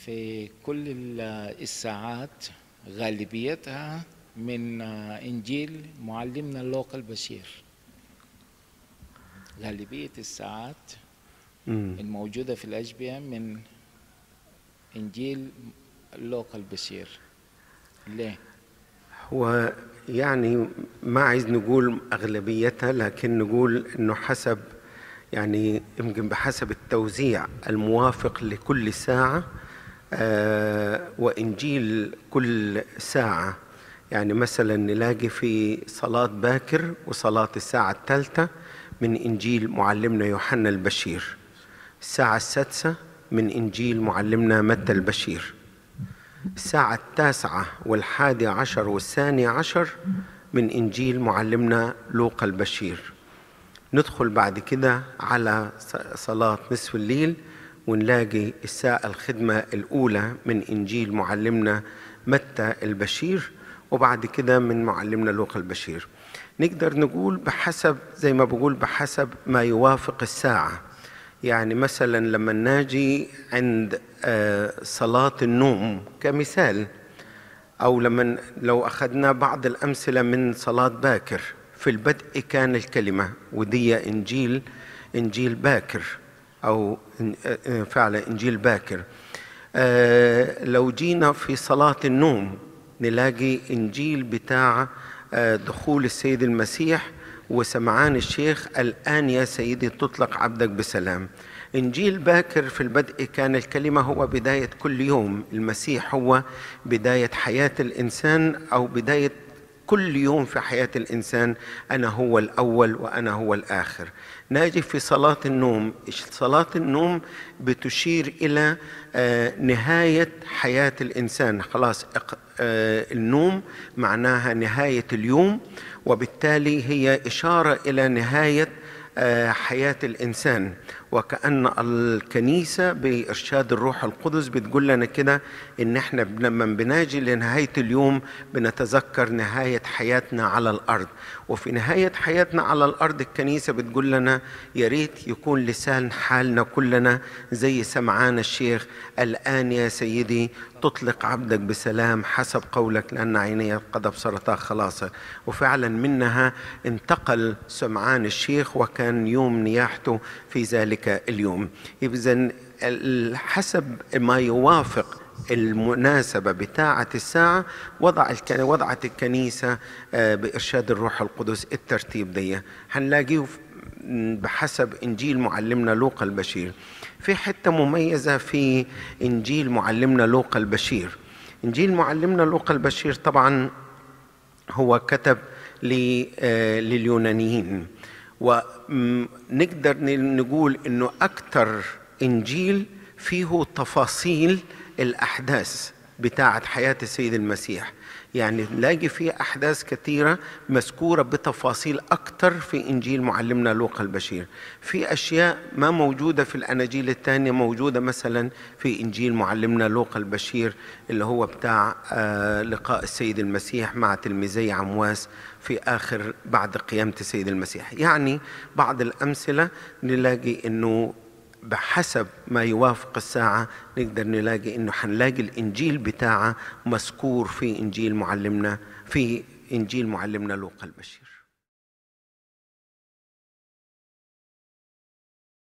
في كل ال- الساعات غالبيتها من آه، إنجيل معلمنا لوقا البشير غالبية الساعات مم. الموجودة في الأشبية من إنجيل لوقا البشير ليه؟ هو يعني ما عايز نقول أغلبيتها لكن نقول إنه حسب يعني يمكن بحسب التوزيع الموافق لكل ساعة آه وإنجيل كل ساعة يعني مثلا نلاقي في صلاة باكر وصلاة الساعة الثالثة من إنجيل معلمنا يوحنا البشير الساعة السادسة من إنجيل معلمنا متى البشير الساعة التاسعة والحادي عشر والثاني عشر من إنجيل معلمنا لوقا البشير ندخل بعد كده على ص- صلاة نصف الليل ونلاقي الساعة الخدمة الأولى من إنجيل معلمنا متى البشير وبعد كده من معلمنا لوقا البشير نقدر نقول بحسب زي ما بقول بحسب ما يوافق الساعة يعني مثلا لما ناجي عند آه، صلاة النوم كمثال أو لما لو أخذنا بعض الأمثلة من صلاة باكر في البدء كان الكلمة ودي إنجيل إنجيل باكر أو إن- آه، فعلا إنجيل باكر آه، لو جينا في صلاة النوم نلاقي إنجيل بتاع آه، دخول السيد المسيح وسمعان الشيخ الآن يا سيدي تطلق عبدك بسلام إنجيل باكر في البدء كان الكلمة هو بداية كل يوم المسيح هو بداية حياة الإنسان أو بداية كل يوم في حياة الإنسان أنا هو الأول وأنا هو الآخر ناجي في صلاة النوم صلاة النوم بتشير إلى آه، نهاية حياة الإنسان خلاص اق- آه، النوم معناها نهاية اليوم وبالتالي هي إشارة إلى نهاية آه، حياة الإنسان وكأن الكنيسة بإرشاد الروح القدس بتقول لنا كده إن إحنا بن- لما بناجي لنهاية اليوم بنتذكر نهاية حياتنا على الأرض وفي نهاية حياتنا على الأرض الكنيسة بتقول لنا يا ريت يكون لسان حالنا كلنا زي سمعان الشيخ الآن يا سيدي تطلق عبدك بسلام حسب قولك لأن عيني قد أبصرتا خلاصة وفعلا منها انتقل سمعان الشيخ وكان يوم نياحته في ذلك اليوم إذن ال- حسب ما يوافق المناسبة بتاعة الساعة وضع الك... وضعت الكنيسة آه، بإرشاد الروح القدس الترتيب دي هنلاقيه في- بحسب إنجيل معلمنا لوقا البشير في حتة مميزة في إنجيل معلمنا لوقا البشير إنجيل معلمنا لوقا البشير طبعا هو كتب ل- آه، لليونانيين ونقدر نقول انه اكثر انجيل فيه تفاصيل الاحداث بتاعه حياه السيد المسيح يعني نلاقي فيه احداث كثيره مذكوره بتفاصيل اكثر في انجيل معلمنا لوقا البشير في اشياء ما موجوده في الاناجيل الثانيه موجوده مثلا في انجيل معلمنا لوقا البشير اللي هو بتاع آه، لقاء السيد المسيح مع تلميذي عمواس في اخر بعد قيامه السيد المسيح يعني بعض الامثله نلاقي انه بحسب ما يوافق الساعة نقدر نلاقي انه حنلاقي الانجيل بتاعه مذكور في انجيل معلمنا في انجيل معلمنا لوقا البشير